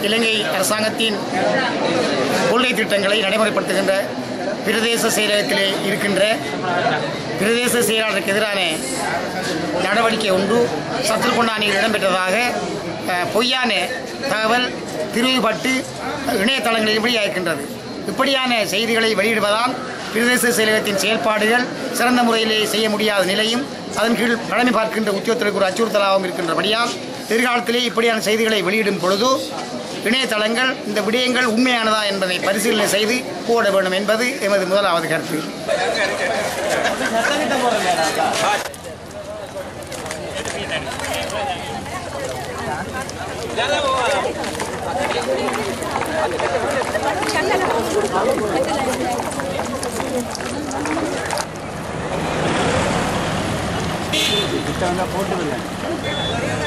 இலங்கை அரசாங்கத்தின் கொள்கை திட்டங்களை நடைமுறைப்படுத்துகின்ற பிரதேச செயலகத்திலே இருக்கின்ற பிரதேச செயலாளருக்கு எதிரான நடவடிக்கை ஒன்று சத்ருகொண்டானியில் இடம்பெற்றதாக அஹ், பொய்யான தகவல் திரிவுபட்டு இணையதளங்களில் வெளியாகின்றது இப்படியான செய்திகளை வெளியிடுவதால் பிரதேச செயலகத்தின் செயல்பாடுகள் சிறந்த முறையிலே செய்ய முடியாத நிலையும் அதன் கீழ் கடமை பார்க்கின்ற உத்தியோகத்திற்கு ஒரு அச்சுறுத்தலாகவும் இருக்கின்றபடியால் எதிர்காலத்திலே இப்படியான செய்திகளை வெளியிடும் பொழுது இணையதளங்கள் இந்த விடயங்கள் உண்மையானதா என்பதை பரிசீலனை செய்து போட வேண்டும் என்பது எமது முதலாவது கருத்து போட்டு